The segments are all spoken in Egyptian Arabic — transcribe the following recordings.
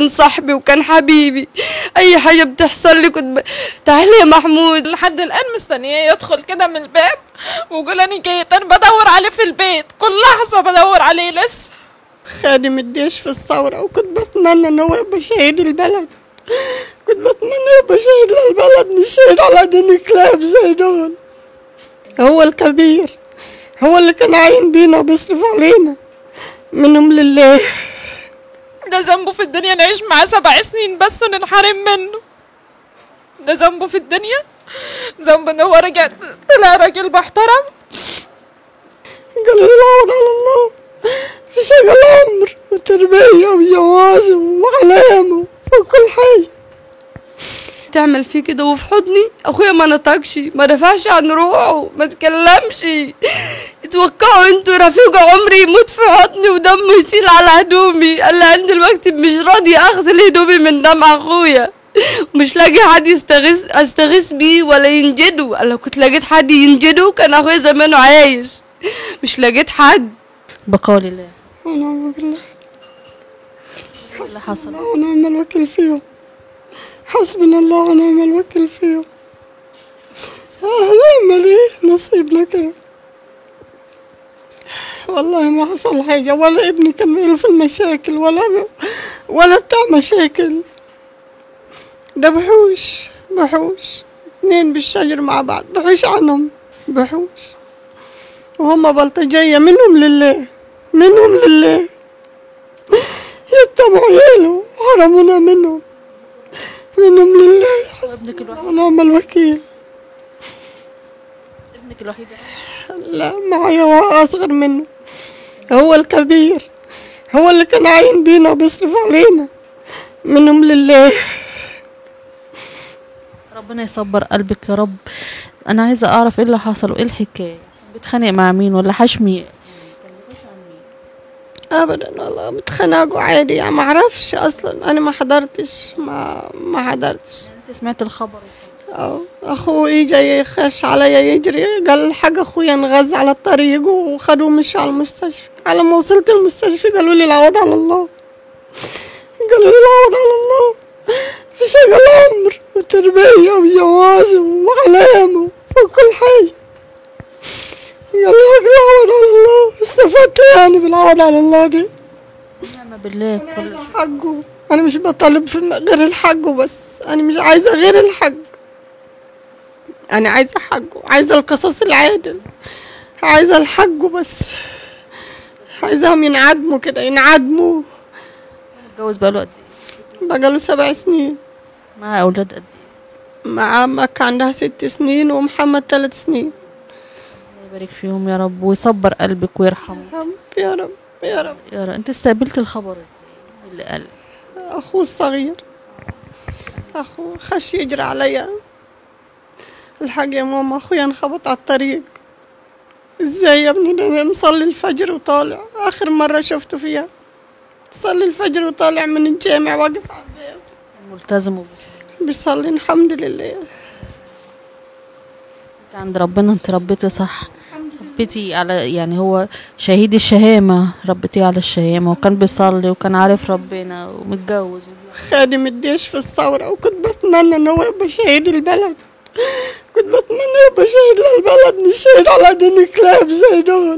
كان صاحبي وكان حبيبي اي حاجه بتحصل لي كنت ب... تعالي يا محمود لحد الان مستنياه يدخل كده من الباب ويقول انا جيت انا بدور عليه في البيت كل لحظه بدور عليه لسه خادم الجيش في الثورة وكنت بتمنى إن هو يبقى شهيد البلد كنت بتمنى يبقى شهيد للبلد مش شهيد على دين كلاب زي دول هو الكبير هو اللي كان عاين بينا وبيصرف علينا منهم لله ده ذنبه في الدنيا نعيش معاه سبع سنين بس وننحرم منه ده ذنبه في الدنيا ذنب ان هو رجع طلع راجل محترم قالوا لي العوض على الله في شغل عمر وتربية وجواز وعلامة وكل حاجة تعمل فيه كده وفي حضني اخويا ما نطقش ما دفعش عن روحه ما تكلمش اتوقعوا انتوا رفيق عمري يموت في حضني ودمه يسيل على هدومي قال لي عند الوقت مش راضي اغسل هدومي من دم اخويا مش لاقي حد يستغيث استغيث بيه ولا ينجده قال لو كنت لقيت حد ينجده كان اخويا زمانه عايش مش لقيت حد بقول الله ونعم بالله اللي حصل ونعم الوكيل فيهم حسبنا الله ونعم الوكيل فيهم هنعمل ايه نصيبنا كده والله ما حصل حاجة ولا ابني كان له في المشاكل ولا ولا بتاع مشاكل ده بحوش بحوش اتنين بالشجر مع بعض بحوش عنهم بحوش وهم بلطجية منهم لله منهم لله يتبعوا عياله حرمونا منهم منهم لله ابنك الوحيد ونعم الوكيل ابنك الوحيد لا معايا واحد أصغر منه هو الكبير هو اللي كان عاين بينا وبيصرف علينا منهم لله ربنا يصبر قلبك يا رب انا عايزه اعرف ايه اللي حصل وايه الحكايه بيتخانق مع مين ولا حشمي ابدا والله متخانقوا عادي يعني ما اعرفش اصلا انا ما حضرتش ما ما حضرتش انت سمعت الخبر اه اخوه اجى يخش عليا يجري قال حاجة اخويا انغز على الطريق وخدوه مشوا على المستشفى على ما وصلت المستشفى قالوا لي العوض على الله قالوا لي العوض على الله في شغل عمر وتربية وجواز وعلامة وكل حاجة قالوا لي العوض على الله استفدت يعني بالعوض على الله دي نعم بالله كل حقه انا مش بطالب في غير الحق بس انا مش عايزه غير الحق انا عايزه حقه عايزه القصص العادل عايزه الحق بس عايزاهم ينعدموا كده ينعدموا اتجوز بقاله قد ايه بقاله سبع سنين معاه اولاد قد ايه مع عمك عندها ست سنين ومحمد ثلاث سنين الله يبارك فيهم يا رب ويصبر قلبك ويرحمه يا رب يا رب يا رب يا رب انت استقبلت الخبر ازاي اللي قال اخوه الصغير اخوه خش يجري عليا الحق يا ماما اخويا انخبط على الطريق ازاي يا ابني ده أنا مصلي الفجر وطالع اخر مرة شفته فيها صلي الفجر وطالع من الجامع واقف على الباب ملتزم وبيصلي بيصلي الحمد لله عند ربنا انت ربيتي صح ربيتي على يعني هو شهيد الشهامة ربيتيه على الشهامة وكان بيصلي وكان عارف ربنا ومتجوز خادم الجيش في الثورة وكنت بتمنى ان هو يبقى شهيد البلد كنت بتمنى يبقى شهيد للبلد مش شهيد على دين كلاب زي دول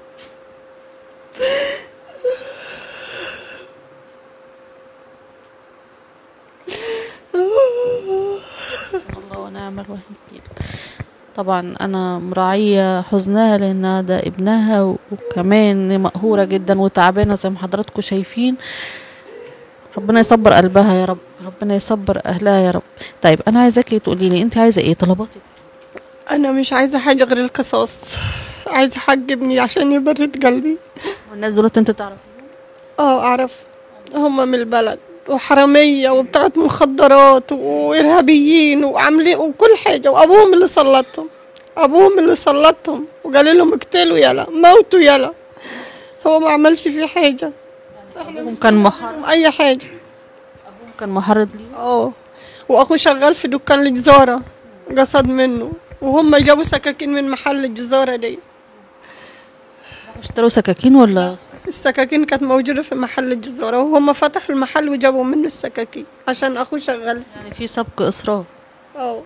الله ونعم الوكيل طبعا انا مراعية حزنها لان ده ابنها و- وكمان مقهورة جدا وتعبانة زي ما حضراتكم شايفين ربنا يصبر قلبها يا رب ربنا يصبر اهلها يا رب طيب انا عايزاكي تقولي لي انت عايزة ايه طلباتك انا مش عايزة حاجة غير القصاص عايزة حق ابني عشان يبرد قلبي والناس دولت انت تعرف اه اعرف هم من البلد وحرامية وبتاعت مخدرات وإرهابيين وعاملين وكل حاجة وأبوهم اللي سلطهم أبوهم اللي سلطهم وقال لهم اقتلوا يلا موتوا يلا هو ما عملش فيه حاجة ابوهم كان محرض أي حاجة ابوهم كان محرض ليه اه وأخوه شغال في دكان الجزارة قصد منه وهم جابوا سكاكين من محل الجزارة دي اشتروا سكاكين ولا السكاكين كانت موجودة في محل الجزارة وهم فتحوا المحل وجابوا منه السكاكين عشان أخوه شغال يعني في سبق اصرار اه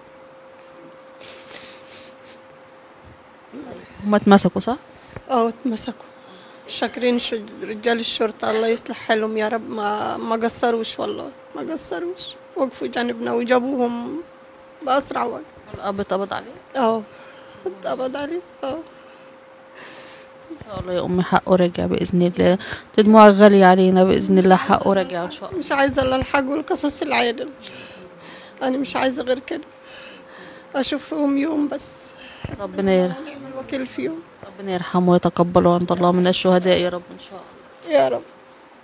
هم اتمسكوا صح اه اتمسكوا شاكرين ش- رجال الشرطة الله يصلح حالهم يا رب ما ما قصروش والله ما قصروش وقفوا جانبنا وجابوهم بأسرع وقت الاب اتقبض عليه اه اتقبض عليه اه ان شاء الله يا امي حقه راجع باذن الله دموع غالية علينا باذن الله حقه راجع ان شاء الله مش عايزة إلا الحق والقصص العادل أنا مش عايزة غير كده أشوفهم يوم بس ربنا يرحم ونعم الوكيل فيهم ربنا يرحمه ويتقبله عند الله من الشهداء يا رب ان شاء الله يا رب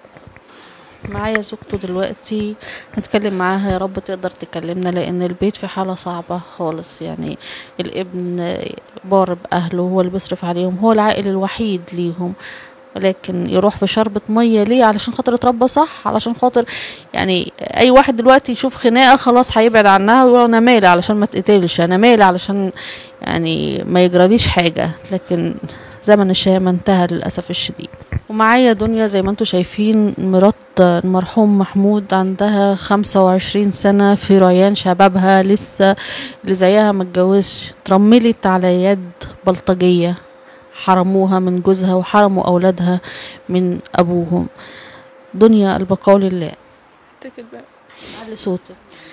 معايا زوجته دلوقتي نتكلم معاها يا رب تقدر تكلمنا لان البيت في حالة صعبة خالص يعني الابن بار باهله هو اللي بيصرف عليهم هو العائل الوحيد ليهم ولكن يروح في شربة مية ليه علشان خاطر اتربى صح علشان خاطر يعني اي واحد دلوقتي يشوف خناقة خلاص هيبعد عنها ويقول انا مالي علشان ما تقتلش انا مالي علشان يعني ما يجراليش حاجة لكن زمن الشهامة انتهى للأسف الشديد ومعايا دنيا زي ما انتم شايفين مرات المرحوم محمود عندها خمسة وعشرين سنة في ريان شبابها لسه اللي زيها متجوزش اترملت على يد بلطجية حرموها من جوزها وحرموا أولادها من أبوهم دنيا البقاء لله اتكل بقى علي صوتك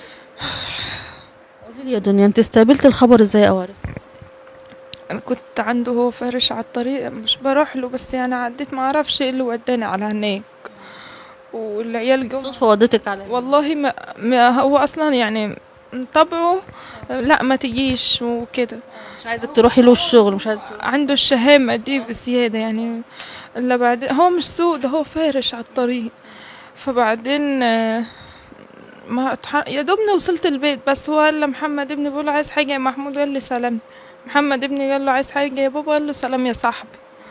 قولي لي يا دنيا انت استقبلت الخبر ازاي او عرفت انا كنت عنده هو فارش على الطريق مش بروح له بس يعني عديت ما اعرفش ايه اللي وداني على هناك والعيال جم الصدفة ودتك على والله ما, ما هو اصلا يعني من طبعه لا ما تجيش وكده مش عايزك تروحي له الشغل مش عايزك تروحي. عنده الشهامة دي بزيادة يعني الا بعدين هو مش سوق ده هو فارش على الطريق فبعدين آه، ما اتح... يا دوبني وصلت البيت بس هو قال لمحمد ابني بيقول له عايز حاجة يا محمود قال لي سلام محمد ابني قال له عايز حاجة يا بابا قال له سلام يا صاحبي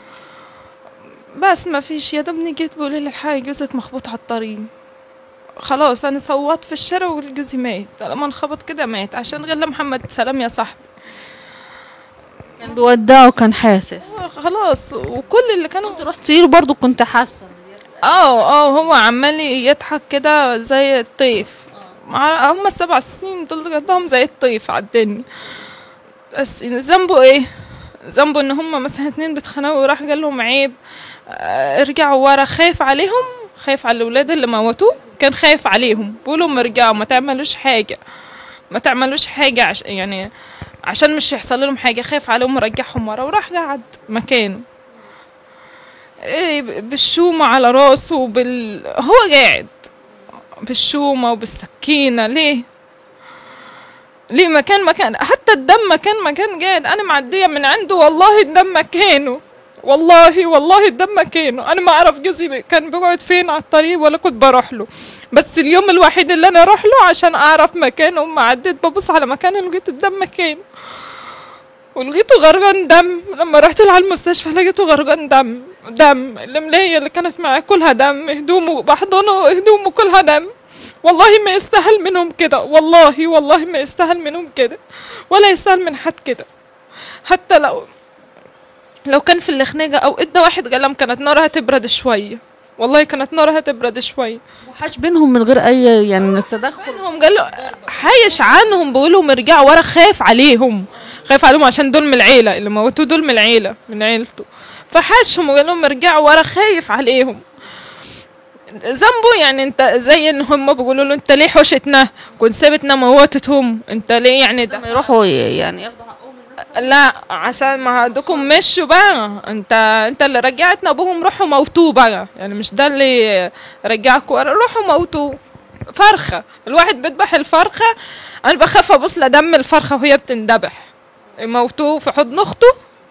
بس ما فيش يا دوبني جيت بيقول لي الحاجة جوزك مخبوط على الطريق خلاص انا صوت في الشارع وجوزي مات لما انخبط كده مات عشان غير محمد سلام يا صاحبي كان بيودعه وكان حاسس خلاص وكل اللي كانوا كنت رحتي له برضه كنت حاسه اه اه هو عمال يضحك كده زي الطيف مع هم السبع سنين دول قضاهم زي الطيف على الدنيا بس ذنبه ايه ذنبه ان هم مثلا اتنين بيتخانقوا وراح قال لهم عيب آه، ارجعوا ورا خايف عليهم خايف على الاولاد اللي موتوه كان خايف عليهم بيقولوا لهم ارجعوا ما تعملوش حاجه ما تعملوش حاجه عش يعني عشان مش يحصل لهم حاجه خايف عليهم ورجعهم ورا وراح قعد مكانه إيه ب- بالشومة على راسه بال... هو قاعد بالشومة وبالسكينة ليه ليه مكان مكان حتى الدم مكان مكان قاعد انا معدية من عنده والله الدم مكانه والله والله الدم مكانه انا ما اعرف جوزي كان بيقعد فين على الطريق ولا كنت بروح له بس اليوم الوحيد اللي انا اروح له عشان اعرف مكانه ما عديت ببص على مكانه لقيت الدم مكانه ولقيته غرقان دم لما رحت له على المستشفى لقيته غرقان دم دم الملاية اللي كانت معاه كلها دم هدومه بحضنه هدومه كلها دم والله ما يستاهل منهم كده والله والله ما يستاهل منهم كده ولا يستاهل من حد كده حتى لو لو كان في الخناقة أو إدى واحد قلم كانت نارها تبرد شوية والله كانت نارها تبرد شوية وحاش بينهم من غير اي يعني تدخل عنهم قال له حايش عنهم بيقول لهم ارجعوا ورا خايف عليهم خايف عليهم عشان دول من العيله اللي موتوه دول من العيله من عيلته فحاشهم وقال لهم ارجعوا ورا خايف عليهم ذنبه يعني انت زي ان هم بيقولوا له انت ليه حوشتنا كنت سابتنا موتتهم انت ليه يعني ده لما يروحوا ي- يعني ياخدوا حقهم لا عشان ما هدوكم مشوا بقى انت انت اللي رجعتنا ابوهم روحوا موتوه بقى يعني مش ده اللي رجعكوا ورا روحوا موتوه فرخه الواحد بيذبح الفرخه انا بخاف ابص لدم الفرخه وهي بتندبح موتوه في حضن اخته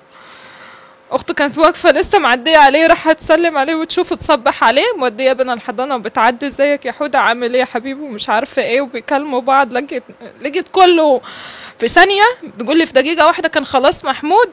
اخته كانت واقفه لسه معديه عليه راح تسلم عليه وتشوفه تصبح عليه موديه بين الحضانه وبتعدي ازيك يا حوده عامل ايه يا حبيبي ومش عارفه ايه وبيكلموا بعض لقيت لقيت كله في ثانيه تقول لي في دقيقه واحده كان خلاص محمود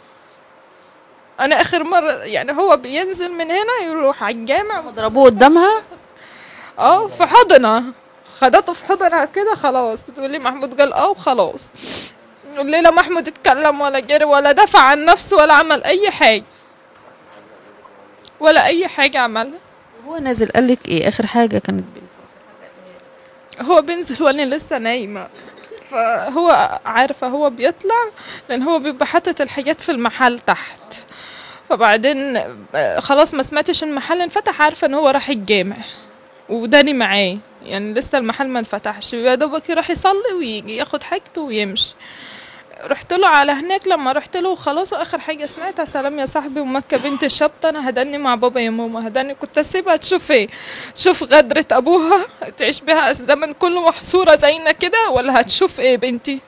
انا اخر مره يعني هو بينزل من هنا يروح على الجامع ضربوه قدامها اه في حضنها خدته في حضنها كده خلاص بتقول لي محمود قال اه وخلاص الليله محمود اتكلم ولا جري ولا دافع عن نفسه ولا عمل اي حاجه ولا اي حاجه عملها هو نازل قالك ايه اخر حاجه كانت بينكم هو بينزل وانا لسه نايمه فهو عارفه هو بيطلع لان هو بيبقى حاطط الحاجات في المحل تحت فبعدين آه، خلاص ما سمعتش المحل انفتح عارفه ان هو راح الجامع وداني معاه يعني لسه المحل ما انفتحش يا دوبك يروح يصلي ويجي ياخد حاجته ويمشي رحت له على هناك لما رحت له خلاص واخر حاجه سمعتها سلام يا صاحبي ومكه بنت الشبطه انا هداني مع بابا يا ماما هداني كنت اسيبها تشوف ايه تشوف غدرة ابوها تعيش بها الزمن كله محصوره زينا كده ولا هتشوف ايه بنتي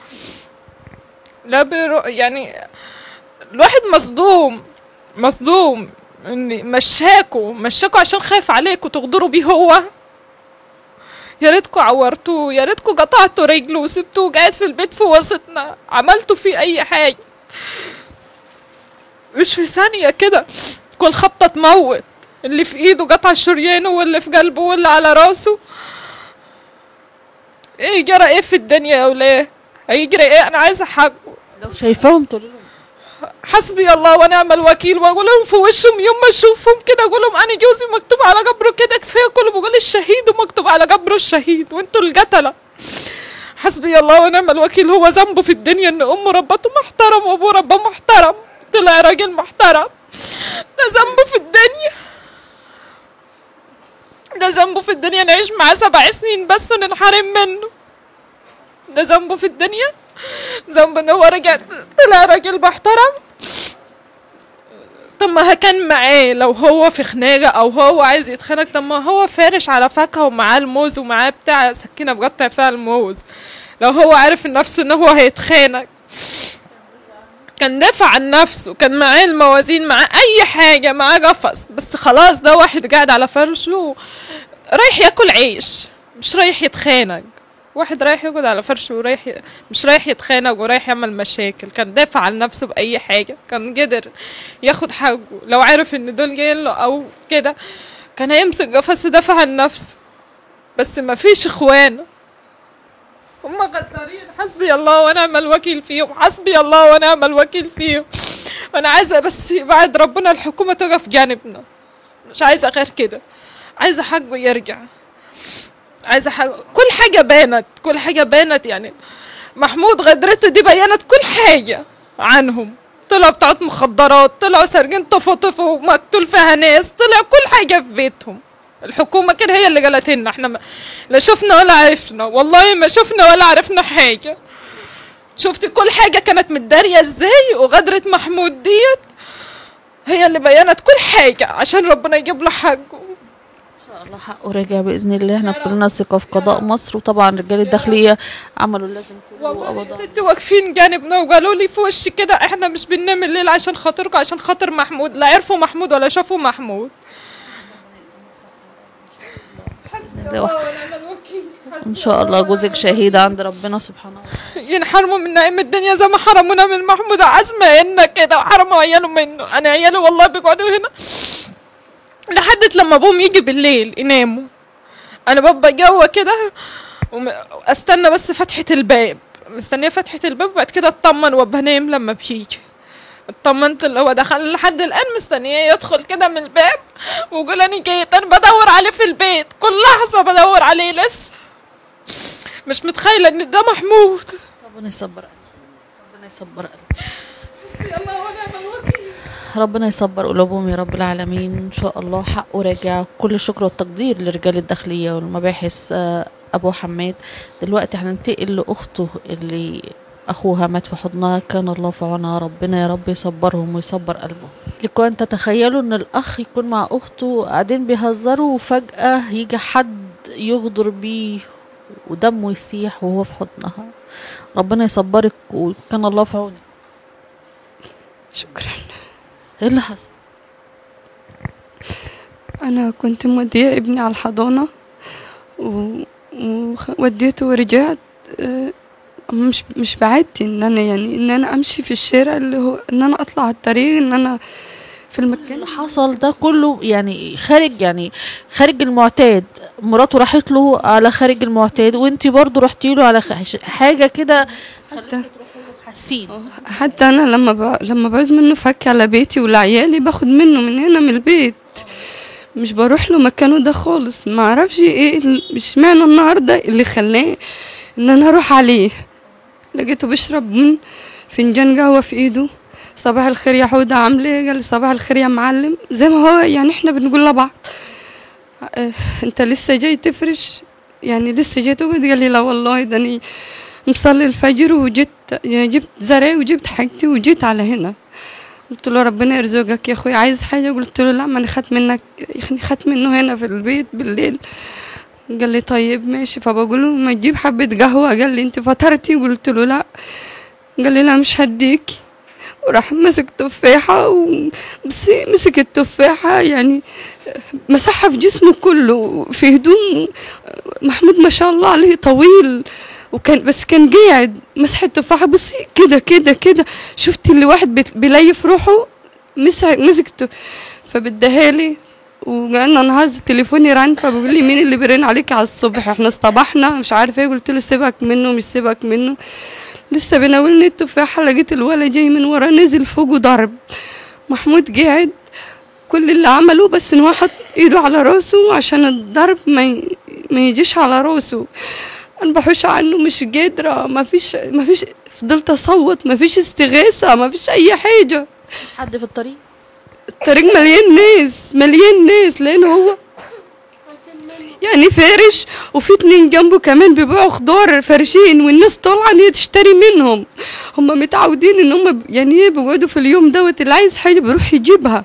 لا بيرو يعني الواحد مصدوم مصدوم اني مشاكوا مشاكوا عشان خايف عليكوا تغدروا بيه هو يا ريتكوا عورتوه يا ريتكوا قطعتوا رجله وسبتوه قاعد في البيت في وسطنا عملتوا فيه اي حاجه مش في ثانيه كده كل خبطه تموت اللي في ايده قطع شريانه واللي في قلبه واللي على راسه ايه جرى ايه في الدنيا يا وليه هيجري ايه انا عايزه حقه لو شايفاهم تقول لهم حسبي الله ونعم الوكيل واقول لهم في وشهم يوم ما اشوفهم كده اقول لهم انا جوزي مكتوب على قبره كده كفايه كله بقول الشهيد ومكتوب على قبره الشهيد وانتوا القتله حسبي الله ونعم الوكيل هو ذنبه في الدنيا ان امه ربته محترم وابوه ربه محترم طلع راجل محترم ده ذنبه في الدنيا ده ذنبه في الدنيا نعيش معاه سبع سنين بس وننحرم منه ده ذنبه في الدنيا ذنب ان هو رجع طلع راجل محترم طب ما كان معاه لو هو في خناقه او هو عايز يتخانق طب ما هو فارش على فاكهه ومعاه الموز ومعاه بتاع سكينه بقطع فيها الموز لو هو عارف من نفسه ان هو هيتخانق كان دافع عن نفسه كان معاه الموازين معاه اي حاجه معاه قفص بس خلاص ده واحد قاعد على فرشه رايح ياكل عيش مش رايح يتخانق واحد رايح يقعد على فرشه ورايح ي... مش رايح يتخانق ورايح يعمل مشاكل كان دافع عن نفسه بأي حاجة كان قدر ياخد حقه لو عارف ان دول جايين له او كده كان هيمسك قفص يدافع عن نفسه بس ما فيش اخوان هم غدارين حسبي الله ونعم الوكيل فيهم حسبي الله ونعم الوكيل فيهم وانا عايزه بس بعد ربنا الحكومه تقف جانبنا مش عايزه غير كده عايزه حقه يرجع عايزه حاجة كل حاجه بانت كل حاجه بانت يعني محمود غدرته دي بينت كل حاجه عنهم طلعوا بتاعت مخدرات طلعوا سارقين طفطف ومقتول فيها ناس طلع كل حاجه في بيتهم الحكومه كده هي اللي قالت لنا احنا ما لا شفنا ولا عرفنا والله ما شفنا ولا عرفنا حاجه شفتي كل حاجه كانت متداريه ازاي وغدره محمود ديت هي اللي بينت كل حاجه عشان ربنا يجيب له حقه ان شاء الله حقه راجع باذن الله احنا كلنا ثقه في قضاء مصر وطبعا رجال الداخليه عملوا اللازم كله والله يا وقبضوا ستي واقفين جانبنا وقالوا لي في وشي كده احنا مش بننام الليل عشان خاطركم عشان خاطر محمود لا عرفوا محمود ولا شافوا محمود حسبي الله ونعم الوكيل حسبي ان شاء الله جوزك شهيد عند ربنا سبحانه وتعالى ينحرموا من نعيم الدنيا زي ما حرمونا من محمود عزمة هنا كده وحرموا عياله منه انا عياله والله بيقعدوا هنا لحد لما ابوهم يجي بالليل يناموا انا ببقى جوه كده وم- واستنى بس فتحة الباب مستنية فتحة الباب وبعد كده اطمن وابقى انام لما بيجي اطمنت اللي هو دخل لحد الان مستنياه يدخل كده من الباب ويقول انا جيت انا بدور عليه في البيت كل لحظة بدور عليه لسه مش متخيلة ان ده محمود ربنا يصبر قلبك ربنا يصبر قلبك حسبي الله ونعم الوكيل ربنا يصبر قلوبهم يا رب العالمين ان شاء الله حقه راجع كل الشكر والتقدير لرجال الداخليه والمباحث آه، ابو حماد دلوقتي هننتقل لاخته اللي اخوها مات في حضنها كان الله في عونها ربنا يا رب يصبرهم ويصبر قلبهم لكم ان تتخيلوا ان الاخ يكون مع اخته قاعدين بيهزروا وفجاه يجي حد يغدر بيه ودمه يسيح وهو في حضنها ربنا يصبرك وكان الله في عونك شكرا ايه اللي حصل انا كنت موديه ابني على الحضانه و- وخ- وديته ورجعت آه، مش مش بعادتي ان انا يعني ان انا امشي في الشارع اللي هو ان انا اطلع على الطريق ان انا في المكان اللي حصل ده كله يعني خارج يعني خارج المعتاد مراته راحت له على خارج المعتاد وانتي برضو رحتي له على خ- حاجه كده حتى حاسين حتى انا لما ب... لما بعوز منه فك على بيتي ولعيالي باخد منه من هنا من البيت مش بروح له مكانه ده خالص ما اعرفش ايه ال- مش معنى النهارده اللي خلاه ان انا اروح عليه لقيته بيشرب من فنجان قهوه في ايده صباح الخير يا حوده عامله ايه قال لي صباح الخير يا معلم زي ما هو يعني احنا بنقول لبعض اه انت لسه جاي تفرش يعني لسه جاي تقعد قال لي لا والله ده اني مصلي الفجر وجيت يعني جبت زرع وجبت حاجتي وجيت على هنا قلت له ربنا يرزقك يا اخوي عايز حاجه قلت له لا ما انا خدت منك يعني خدت منه هنا في البيت بالليل قال لي طيب ماشي فبقول له ما تجيب حبه قهوه قال لي انت فطرتي قلت له لا قال لي لا مش هديك وراح مسك تفاحة و... بس مسك التفاحة يعني مسحها في جسمه كله في هدوم محمود ما شاء الله عليه طويل وكان بس كان قاعد مسح التفاحة بصي كده كده كده شفتي اللي واحد بت- بيليف روحه مسك مسكته فبديهالي وقعدنا نهز تليفوني رن فبيقول لي مين اللي بيرن عليك على الصبح احنا اصطبحنا مش عارفه ايه قلت له سيبك منه مش سيبك منه لسه بناولني التفاحة لقيت الولد جاي من ورا نزل فوق وضرب محمود قاعد كل اللي عمله بس ان هو حط ايده على راسه عشان الضرب ما ي... ما يجيش على راسه انا بحوش عنه مش قادرة ما فيش ما فيش فضلت اصوت ما فيش استغاثة ما فيش اي حاجة حد في الطريق الطريق مليان ناس مليان ناس لان هو يعني فارش وفي اتنين جنبه كمان بيبيعوا خضار فارشين والناس طالعه ان هي تشتري منهم هم متعودين ان هم يعني ايه بيقعدوا في اليوم دوت اللي عايز حاجه بيروح يجيبها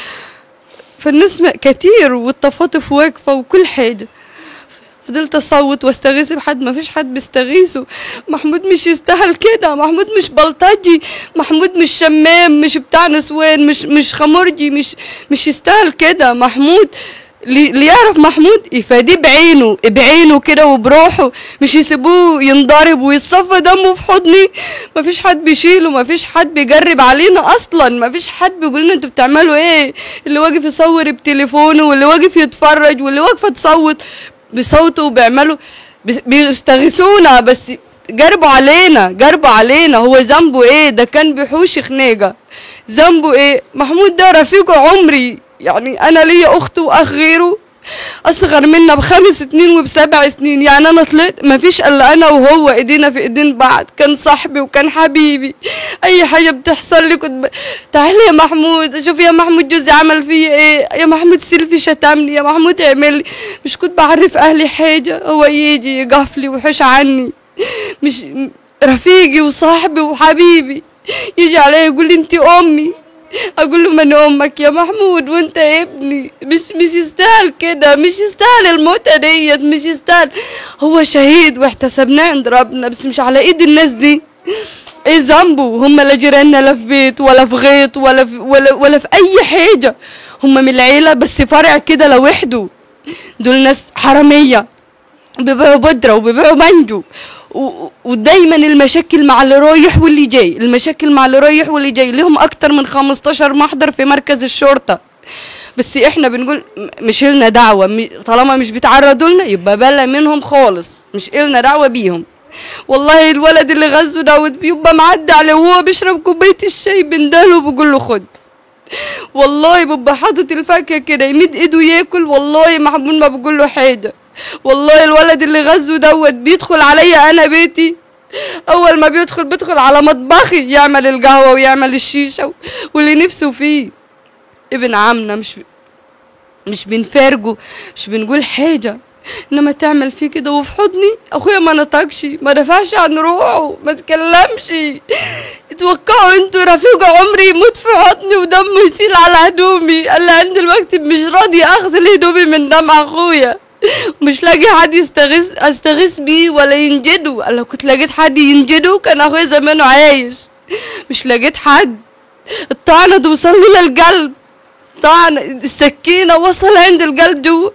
فالناس م- كتير والتفاطف واقفه وكل حاجه فضلت اصوت واستغيث بحد ما فيش حد بيستغيثه محمود مش يستاهل كده محمود مش بلطجي محمود مش شمام مش بتاع نسوان مش مش خمرجي مش مش يستاهل كده محمود اللي اللي يعرف محمود يفاديه بعينه بعينه كده وبروحه مش يسيبوه ينضرب ويتصفى دمه في حضني مفيش حد بيشيله مفيش حد بيجرب علينا اصلا مفيش حد بيقول لنا انتوا بتعملوا ايه اللي واقف يصور بتليفونه واللي واقف يتفرج واللي واقفه تصوت بصوته وبيعملوا بيس- بيستغيثونا بس جربوا علينا جربوا علينا هو ذنبه ايه ده كان بيحوش خناقه ذنبه ايه محمود ده رفيق عمري يعني انا ليا اخت واخ غيره اصغر منا بخمس سنين وبسبع سنين يعني انا طلعت ما فيش الا انا وهو ايدينا في ايدين بعض كان صاحبي وكان حبيبي اي حاجه بتحصل لي كنت ب... تعالي يا محمود شوف يا محمود جوزي عمل فيا ايه يا محمود سيلفي شتمني يا محمود اعمل لي مش كنت بعرف اهلي حاجه هو يجي يقفلي ويحوش عني مش رفيقي وصاحبي وحبيبي يجي عليا يقول لي انت امي اقول له من امك يا محمود وانت ابني مش مش يستاهل كده مش يستاهل الموتة ديت مش يستاهل هو شهيد واحتسبناه عند ربنا بس مش على ايد الناس دي ايه ذنبه هم لا جيراننا لا في بيت ولا في غيط ولا في ولا, ولا في اي حاجه هم من العيله بس فرع كده لوحده دول ناس حراميه بيبيعوا بودرة وبيبيعوا مانجو و- ودايما المشاكل مع اللي رايح واللي جاي المشاكل مع اللي رايح واللي جاي لهم اكتر من 15 محضر في مركز الشرطة بس احنا بنقول م- مش لنا دعوة م- طالما مش بيتعرضوا لنا يبقى بلا منهم خالص مش لنا دعوة بيهم والله الولد اللي غزه دوت بيبقى معدي عليه وهو بيشرب كوباية الشاي بنداله وبقول له خد والله ببقى حاطط الفاكهة كده يمد ايده ياكل والله محمود ما بقول له حاجة والله الولد اللي غزه دوت بيدخل عليا انا بيتي اول ما بيدخل بيدخل على مطبخي يعمل القهوة ويعمل الشيشة واللي نفسه فيه ابن عمنا مش مش بنفارجه مش بنقول حاجة انما تعمل فيه كده وفي حضني اخويا ما نطقش ما دفعش عن روحه ما تكلمش اتوقعوا انتوا رفيق عمري يموت في حضني ودمه يسيل على هدومي قال لي انا دلوقتي مش راضي اغسل هدومي من دم اخويا مش لاقي حد يستغيث استغيث بيه ولا ينجده قال لو كنت لقيت حد ينجده كان اخويا زمانه عايش مش لقيت حد الطعنة توصل له للقلب طعنة السكينة وصل عند القلب جوه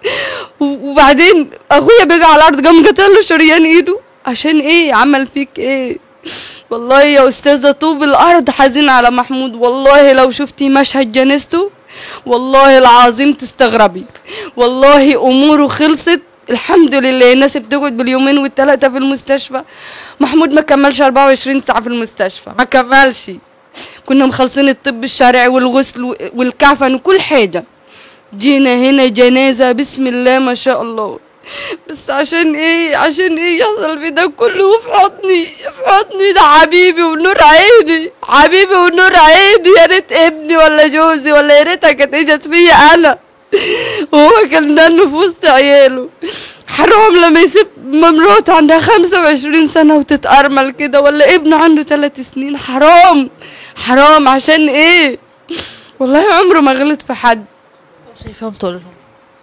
و- وبعدين اخويا بقى على الارض قام قتل له شريان ايده عشان ايه عمل فيك ايه والله يا استاذه طوب الارض حزين على محمود والله لو شفتي مشهد جنازته والله العظيم تستغربي والله اموره خلصت الحمد لله الناس بتقعد باليومين والثلاثة في المستشفى محمود ما كملش 24 ساعة في المستشفى ما كملش كنا مخلصين الطب الشرعي والغسل و- والكعفن وكل حاجة جينا هنا جنازة بسم الله ما شاء الله بس عشان ايه عشان ايه يحصل في ده كله في حضني في حضني ده حبيبي ونور عيني حبيبي ونور عيني يا ريت ابني ولا جوزي ولا يا ريتها كانت اجت فيا انا وهو كان دنه في وسط عياله حرام لما يسيب مراته عندها خمسة وعشرين سنة وتتأرمل كده ولا ابنه عنده ثلاث سنين حرام حرام عشان ايه والله عمره ما غلط في حد شايفاهم تقول لهم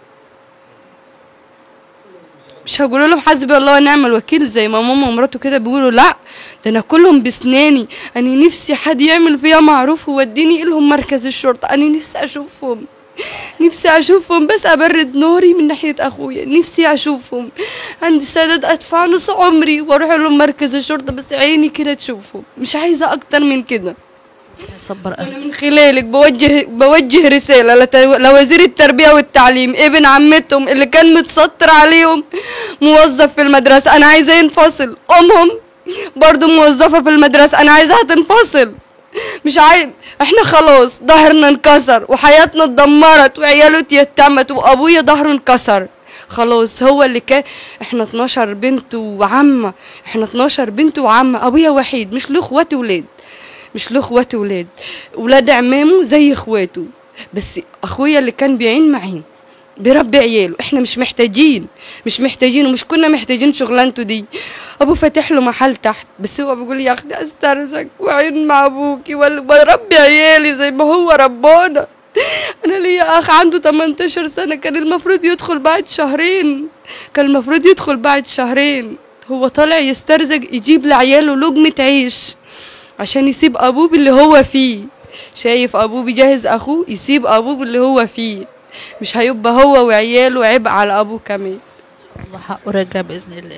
مش هقول لهم حسبي الله ونعم الوكيل زي ما ماما ومراته كده بيقولوا لا ده انا كلهم بسناني انا نفسي حد يعمل فيها معروف ووديني لهم مركز الشرطه انا نفسي اشوفهم نفسي اشوفهم بس ابرد نوري من ناحيه اخويا نفسي اشوفهم عندي استعداد ادفع نص عمري واروح لهم مركز الشرطه بس عيني كده تشوفهم مش عايزه اكتر من كده صبر قلبي أنا من خلالك بوجه بوجه رسالة لت- لوزير التربية والتعليم ابن عمتهم اللي كان متستر عليهم موظف في المدرسة أنا عايزاه ينفصل أمهم برضو موظفة في المدرسة أنا عايزاها تنفصل مش عايز احنا خلاص ظهرنا انكسر وحياتنا اتدمرت وعياله اتيتمت وابويا ظهره انكسر خلاص هو اللي كان احنا 12 بنت وعمه احنا 12 بنت وعمه ابويا وحيد مش له اخواتي ولاد مش له اخوات ولاد ولاد عمامه زي اخواته بس اخويا اللي كان بيعين معين بيربي عياله احنا مش محتاجين مش محتاجين ومش كنا محتاجين شغلانته دي ابو فاتح له محل تحت بس هو بيقول لي يا اختي استرزق وعين مع ابوكي ولا بربي عيالي زي ما هو ربانا انا ليا اخ عنده 18 سنه كان المفروض يدخل بعد شهرين كان المفروض يدخل بعد شهرين هو طالع يسترزق يجيب لعياله لقمه عيش عشان يسيب ابوه باللي هو فيه شايف ابوه بيجهز اخوه يسيب ابوه باللي هو فيه مش هيبقى هو وعياله عبء على ابوه كمان الله حقه راجع باذن الله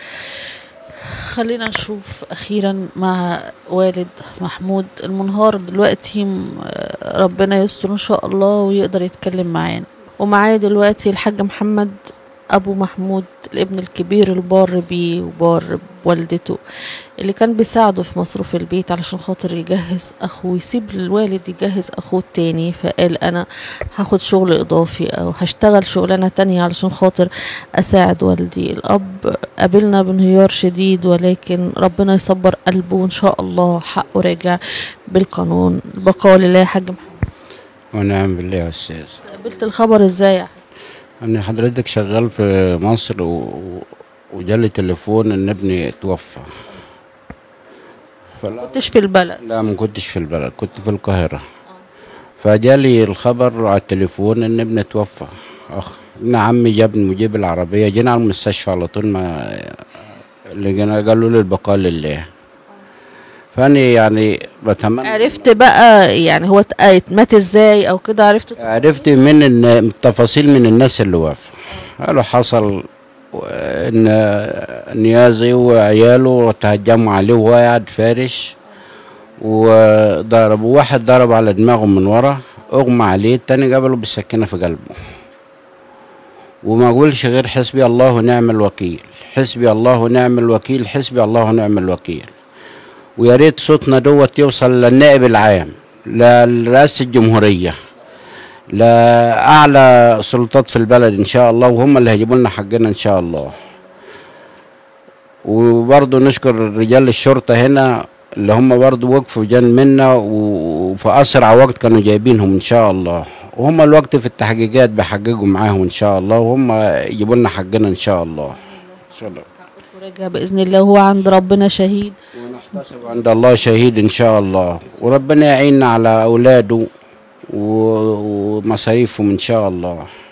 خلينا نشوف اخيرا مع والد محمود المنهار دلوقتي م- ربنا يستر ان شاء الله ويقدر يتكلم معانا ومعايا دلوقتي الحاج محمد ابو محمود الابن الكبير البار بيه وبار بوالدته اللي كان بيساعده في مصروف البيت علشان خاطر يجهز اخوه يسيب الوالد يجهز اخوه التاني فقال انا هاخد شغل اضافي او هشتغل شغلانه تانية علشان خاطر اساعد والدي الاب قابلنا بانهيار شديد ولكن ربنا يصبر قلبه وان شاء الله حقه راجع بالقانون البقاء لله يا حاج محمد ونعم بالله يا استاذ قابلت الخبر ازاي يا حاج؟ انا حضرتك شغال في مصر و... وجالي تليفون ان ابني توفى فلا كنتش في البلد لا ما كنتش في البلد كنت في القاهرة فجالي الخبر على التليفون ان ابني توفى اخ ابن عمي جابني مجيب العربية جينا على المستشفى على طول ما اللي جينا قالوا لي البقاء لله فاني يعني بتمنى عرفت بقى يعني هو ات- مات ازاي او كده عرفت عرفت من الن- التفاصيل من الناس اللي وافوا قالوا حصل ان نيازي وعياله تهجموا عليه وهو قاعد فارش وضربوا واحد ضرب على دماغه من ورا اغمى عليه التاني قبله بالسكينه في قلبه وما اقولش غير حسبي الله ونعم الوكيل حسبي الله ونعم الوكيل حسبي الله ونعم الوكيل ويا ريت صوتنا دوت يوصل للنائب العام لرئاسه الجمهوريه لأعلى سلطات في البلد إن شاء الله وهم اللي هيجيبوا لنا حقنا إن شاء الله وبرضه نشكر رجال الشرطة هنا اللي هم برضه وقفوا جن منا و- وفي أسرع وقت كانوا جايبينهم إن شاء الله وهم الوقت في التحقيقات بيحققوا معاهم إن شاء الله وهم يجيبوا لنا حقنا إن شاء الله إن شاء الله ورجع باذن الله هو عند ربنا شهيد ونحتسب عند الله شهيد إن شاء الله وربنا يعيننا على أولاده و- ومصاريفهم إن شاء الله